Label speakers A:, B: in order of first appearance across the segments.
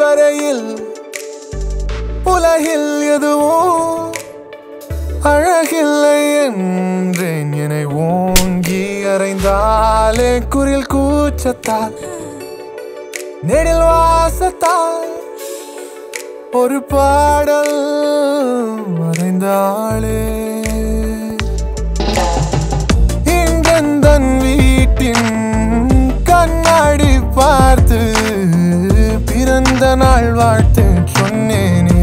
A: இதுவரையில் உலகில் எதுவும் அழகில்லை என்றேன் என்னை ஓங்கி அறைந்தாலே குரில் கூச்சத்தால் நெடில் வாசத்தால் ஒரு பாடல் மறைந்தாளே இங்கெந்தன் வீட்டின் கண்ணாடி பார்த்து பிறந்த நாள் வாழ்த்து சொன்னேனே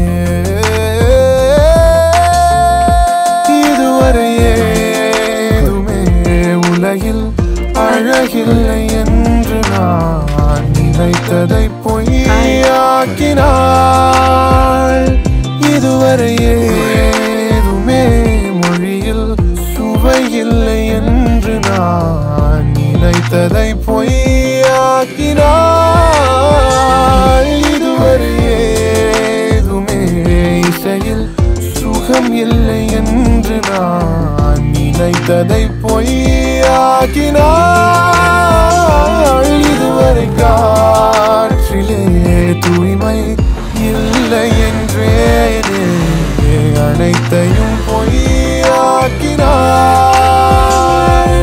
A: இதுவரை ஏதுமே உலகில் அழகில்லை என்று நான் நினைத்ததை பொய்யாக்கினாள் இதுவரை ஏதுமே மொழியில் சுவையில்லை என்று நான் நினைத்ததை பொய்யாக்கினாள் இதுவரை ஏதுமே இசையில் சுகம் இல்லை என்று நான் நினைத்ததை பொய்யாக்கினாள் இதுவரை காற்றிலே தூய்மை இல்லை என்றேனே அனைத்தையும் பொய்யாக்கினாள்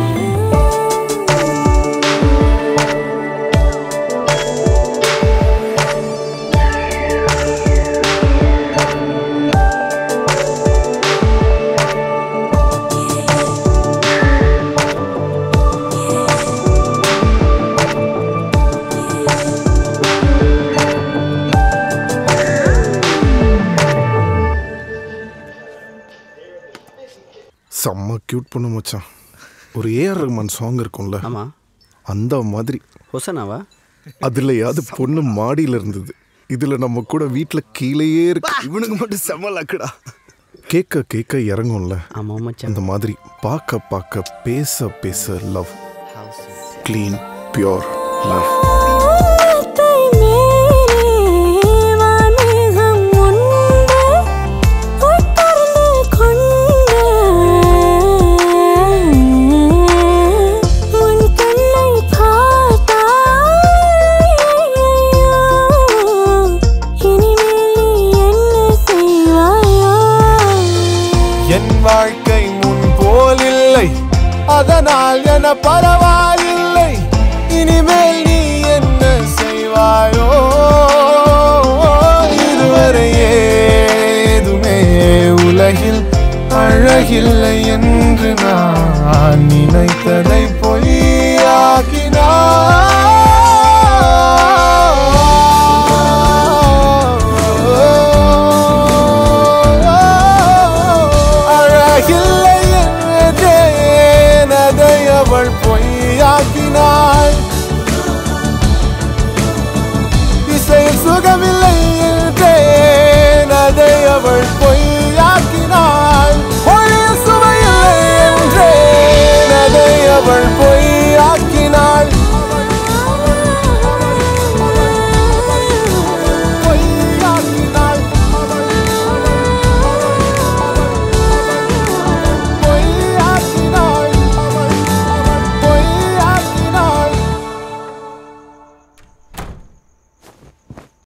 B: செம்ம கியூட் பொண்ணு மச்சான் ஒரு ஏஆர் ரஹ்மான் சாங் இருக்கும்ல
C: ஆமா
B: அந்த மாதிரி
C: ஹொசனாவா
B: அதுலயாவது பொண்ணு மாடியில இருந்தது இதுல நம்ம கூட வீட்ல கீழேயே இருக்கு இவனுக்கு மட்டும் செம்ம லக்குடா கேட்க கேட்க இறங்கும்ல
C: ஆமா மச்சான்
B: அந்த மாதிரி பார்க்க பார்க்க பேச பேச லவ் க்ளீன் பியோர் லவ்
D: வானத்தை மீறி வான்மேகம் உண்டு உட்பறந்து கொண்டு உன் கண்ணை பார்த்தால் இனிமேல் நீ என்ன செய்வாயோ
A: என் வாழ்க்கை முன் போல் இல்லை அதனால் என பரவாயில்லை இனிமேல் நீ என்ன செய்வாயோ இதுவரை ஏதுமே உலகில் அழகில்லை என்று நான் நினைத்ததை பொய்யாக்கினாள் அழகில்லை என்றேன் அதை அவள் பொய்யாக்கினாள் இசையில் சுகமில்லை என்றேன் அதை அவள்